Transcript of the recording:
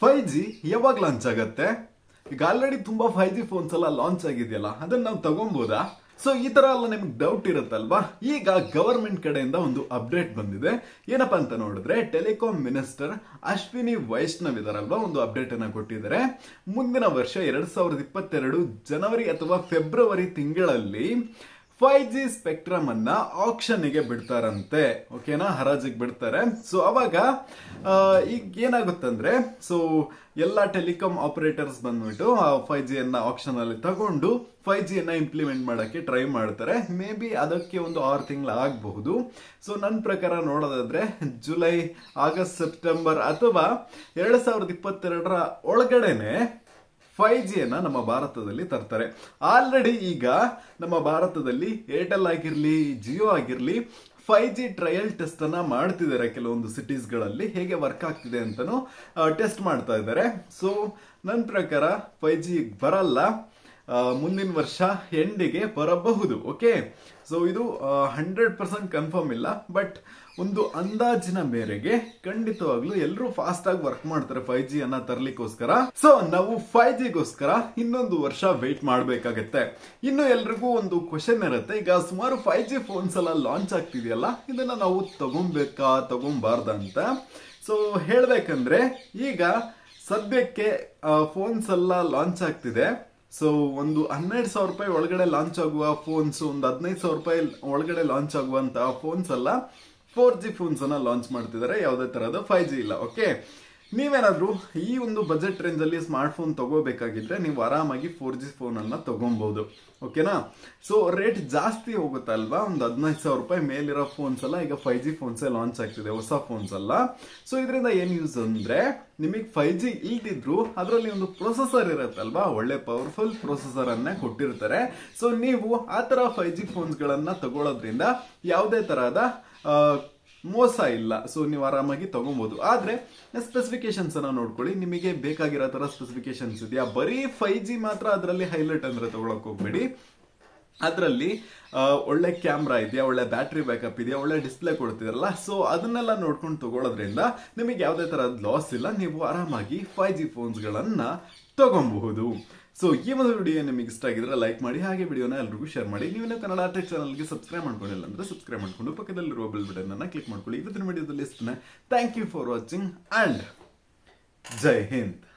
five G ಯಾವಾಗ launch ಆಗತ್ತೆ ಈಗ ಆಲ್ರೆಡಿ ತುಂಬಾ ಫೈವ್ ಜಿ ಫೋನ್ಸ್ ಎಲ್ಲ ಲಾಂಚ್ ಆಗಿದೆಯಲ್ಲ ಅದನ್ನ ನಾವು ತಗೊಬೋದಾ ಸೊ ಈ ತರ ಎಲ್ಲ ನಿಮ್ಗೆ ಡೌಟ್ ಇರುತ್ತಲ್ವಾ ಈಗ ಗವರ್ಮೆಂಟ್ ಕಡೆಯಿಂದ ಒಂದು ಅಪ್ಡೇಟ್ ಬಂದಿದೆ ಏನಪ್ಪಾ ಅಂತ ನೋಡಿದ್ರೆ ಟೆಲಿಕಾಂ ಮಿನಿಸ್ಟರ್ ಅಶ್ವಿನಿ ವೈಷ್ಣವ್ ಇದಾರಲ್ವಾ ಒಂದು ಅಪ್ಡೇಟ್ ಅನ್ನ ಕೊಟ್ಟಿದ್ದಾರೆ ಮುಂದಿನ ವರ್ಷ ಎರಡ್ ಸಾವಿರದ ಇಪ್ಪತ್ತೆರಡು ಜನವರಿ ಅಥವಾ ಫೆಬ್ರವರಿ ತಿಂಗಳಲ್ಲಿ ಫೈವ್ ಜಿ ಸ್ಪೆಕ್ಟ್ರಮ್ ಅನ್ನ ಆಕ್ಷನ್ ಗೆ ಬಿಡ್ತಾರಂತೆ ಓಕೆನಾ ಹರಾಜಿಗೆ ಬಿಡ್ತಾರೆ ಸೊ ಅವಾಗ ಆ, ಈಗ ಏನಾಗುತ್ತಂದ್ರೆ ಸೊ ಎಲ್ಲ ಟೆಲಿಕಾಂ ಆಪರೇಟರ್ಸ್ ಬಂದ್ಬಿಟ್ಟು ಫೈವ್ ಜಿ ಅನ್ನ ಆಕ್ಷನ್ ಅಲ್ಲಿ ತಗೊಂಡು ಫೈವ್ ಜಿ ಅನ್ನ ಇಂಪ್ಲಿಮೆಂಟ್ ಮಾಡಕ್ಕೆ ಟ್ರೈ ಮಾಡ್ತಾರೆ ಮೇ ಬಿ ಅದಕ್ಕೆ ಒಂದು ಆರು ತಿಂಗಳು ಆಗಬಹುದು ಸೊ ನನ್ನ ಪ್ರಕಾರ ನೋಡೋದಾದ್ರೆ ಜುಲೈ ಆಗಸ್ಟ್ ಸೆಪ್ಟೆಂಬರ್ ಅಥವಾ ಎರಡ್ ಸಾವಿರದ ಇಪ್ಪತ್ತೆರಡರ ಒಳಗಡೆನೆ ಫೈವ್ ಜಿಯನ್ನ ನಮ್ಮ ಭಾರತದಲ್ಲಿ ತರ್ತಾರೆ ಆಲ್ರೆಡಿ ಈಗ ನಮ್ಮ ಭಾರತದಲ್ಲಿ ಏರ್ಟೆಲ್ ಆಗಿರ್ಲಿ ಜಿಯೋ ಆಗಿರ್ಲಿ ಫೈವ್ ಜಿ ಟ್ರಯಲ್ ಟೆಸ್ಟ್ ಅನ್ನ ಮಾಡ್ತಿದ್ದಾರೆ ಕೆಲವೊಂದು ಸಿಟೀಸ್ ಗಳಲ್ಲಿ ಹೇಗೆ ವರ್ಕ್ ಆಗ್ತಿದೆ ಅಂತಾನು ಟೆಸ್ಟ್ ಮಾಡ್ತಾ ಇದ್ದಾರೆ ಸೊ ನನ್ನ ಪ್ರಕಾರ ಫೈವ್ ಜಿ ಬರಲ್ಲ ಆ, ಮುಂದಿನ ವರ್ಷ ಎಂಡಿಗೆ ಬರಬಹುದು ಓಕೆ ಸೊ ಇದು ಹಂಡ್ರೆಡ್ ಪರ್ಸೆಂಟ್ ಕನ್ಫರ್ಮ್ ಇಲ್ಲ ಬಟ್ ಒಂದು ಅಂದಾಜಿನ ಮೇರೆಗೆ ಖಂಡಿತವಾಗ್ಲೂ ಎಲ್ಲರೂ ಫಾಸ್ಟ್ ಆಗಿ ವರ್ಕ್ ಮಾಡ್ತಾರೆ ಫೈವ್ ಜಿ ಅನ್ನ ತರ್ಲಿಕ್ಕೋಸ್ಕರ ಸೊ ನಾವು ಫೈವ್ ಜಿಗೋಸ್ಕರ ಇನ್ನೊಂದು ವರ್ಷ ವೇಟ್ ಮಾಡ್ಬೇಕಾಗತ್ತೆ ಇನ್ನು ಎಲ್ರಿಗೂ ಒಂದು ಕ್ವಶನ್ ಇರುತ್ತೆ ಈಗ ಸುಮಾರು ಫೈವ್ ಜಿ ಫೋನ್ಸ್ ಎಲ್ಲ ಲಾಂಚ್ ಆಗ್ತಿದೆಯಲ್ಲ ಇದನ್ನ ನಾವು ತಗೊಂಬೇಕಾ ತಗೊಂಬಾರ್ದ ಅಂತ ಸೊ ಹೇಳ್ಬೇಕಂದ್ರೆ ಈಗ ಸದ್ಯಕ್ಕೆ ಫೋನ್ಸ್ ಎಲ್ಲ ಲಾಂಚ್ ಆಗ್ತಿದೆ ಸೊ ಒಂದು ಹನ್ನೆರಡು ಸಾವಿರ ರೂಪಾಯಿ ಒಳಗಡೆ ಲಾಂಚ್ ಆಗುವ ಫೋನ್ಸ್ ಒಂದು ಹದಿನೈದು ಸಾವಿರ ರೂಪಾಯಿ ಒಳಗಡೆ ಲಾಂಚ್ ಆಗುವಂತಹ ಫೋನ್ಸ್ ಎಲ್ಲ ಫೋರ್ ಜಿ ಫೋನ್ಸ್ ಅನ್ನ ಲಾಂಚ್ ಮಾಡ್ತಿದ್ದಾರೆ ಯಾವುದೇ ತರಹದ ಫೈವ್ ಜಿ ಇಲ್ಲ ಓಕೆ ನೀವೇನಾದ್ರೂ ಈ ಒಂದು ಬಜೆಟ್ ರೇಂಜ್ ಅಲ್ಲಿ ಸ್ಮಾರ್ಟ್ ಫೋನ್ ತಗೋಬೇಕಾಗಿದ್ರೆ ನೀವು ಆರಾಮಾಗಿ ಫೋರ್ ಜಿ ಫೋನ್ ಅನ್ನ ತಗೊಬಹುದು ಓಕೆನಾ ಸೊ ರೇಟ್ ಜಾಸ್ತಿ ಹೋಗುತ್ತಲ್ವಾ ಒಂದು ಹದಿನೈದು ಸಾವಿರ ರೂಪಾಯಿ ಮೇಲಿರೋ ಫೋನ್ಸ್ ಎಲ್ಲ ಈಗ ಫೈವ್ ಜಿ ಫೋನ್ಸ್ ಲಾಂಚ್ ಆಗ್ತಿದೆ ಹೊಸ ಫೋನ್ಸ್ ಅಲ್ಲ ಸೊ ಇದರಿಂದ ಏನ್ ಯೂಸ್ ಅಂದ್ರೆ ನಿಮಗೆ ಫೈವ್ ಜಿ ಇಲ್ದಿದ್ರು ಅದರಲ್ಲಿ ಒಂದು ಪ್ರೊಸೆಸರ್ ಇರುತ್ತಲ್ವಾ ಒಳ್ಳೆ ಪವರ್ಫುಲ್ ಪ್ರೊಸೆಸರ್ ಅನ್ನ ಕೊಟ್ಟಿರ್ತಾರೆ ಸೊ ನೀವು ಆ ತರ ಫೈವ್ ಜಿ ಫೋನ್ಸ್ ಗಳನ್ನ ತಗೊಳ್ಳೋದ್ರಿಂದ ಯಾವುದೇ ತರಹದ ಆ, ಮೋಸ ಇಲ್ಲ ಸೊ ನೀವು ಆರಾಮಾಗಿ ತಗೊಬಹುದು ಆದ್ರೆ ಸ್ಪೆಸಿಫಿಕೇಶನ್ಸ್ ಅನ್ನ ನೋಡ್ಕೊಳ್ಳಿ ನಿಮಗೆ ಬೇಕಾಗಿರೋ ತರ ಸ್ಪೆಸಿಫಿಕೇಶನ್ಸ್ ಇದೆಯಾ ಬರೀ ಫೈವ್ ಜಿ ಮಾತ್ರ ಅದರಲ್ಲಿ ಹೈಲೈಟ್ ಅಂದ್ರೆ ತಗೊಳಕ್ ಹೋಗ್ಬೇಡಿ ಅದರಲ್ಲಿ ಒಳ್ಳೆ ಕ್ಯಾಮ್ರಾ ಇದೆಯಾ ಒಳ್ಳೆ ಬ್ಯಾಟ್ರಿ ಬ್ಯಾಕಪ್ ಇದೆಯಾ ಒಳ್ಳೆ ಡಿಸ್ಪ್ಲೇ ಕೊಡ್ತಿದಾರಲ್ಲ ಸೊ ಅದನ್ನೆಲ್ಲ ನೋಡ್ಕೊಂಡು ತಗೊಳ್ಳೋದ್ರಿಂದ ನಿಮಗೆ ಯಾವುದೇ ತರಹದ ಲಾಸ್ ಇಲ್ಲ ನೀವು ಆರಾಮಾಗಿ ಫೈವ್ ಜಿ ಫೋನ್ಸ್ಗಳನ್ನ ತಗೊಬಹುದು ಸೊ ಈ ಒಂದು ವಿಡಿಯೋ ನಿಮಗೆ ಇಷ್ಟ ಆಗಿದ್ರೆ ಲೈಕ್ ಮಾಡಿ ಹಾಗೆ ವಿಡಿಯೋನ ಎಲ್ರಿಗೂ ಶೇರ್ ಮಾಡಿ ನೀವು ಕನ್ನಡ ಟೆಕ್ ಚಾನಲ್ಗೆ ಸಬ್ಸ್ಕ್ರೈಬ್ ಮಾಡ್ಕೊಂಡಿಲ್ಲ ಅಂದ್ರೆ ಸಬ್ಸ್ಕ್ರೈಬ್ ಮಾಡ್ಕೊಂಡು ಪಕ್ಕದಲ್ಲಿರುವ ಬೆಲ್ ಬಟನ್ ಅನ್ನ ಕ್ಲಿಕ್ ಮಾಡ್ಕೊಳ್ಳಿ ಇವತ್ತಿನ ವಿಡಿಯೋದಲ್ಲಿ ಇಷ್ಟನೇ thank you for watching and ಜೈ ಹಿಂದ್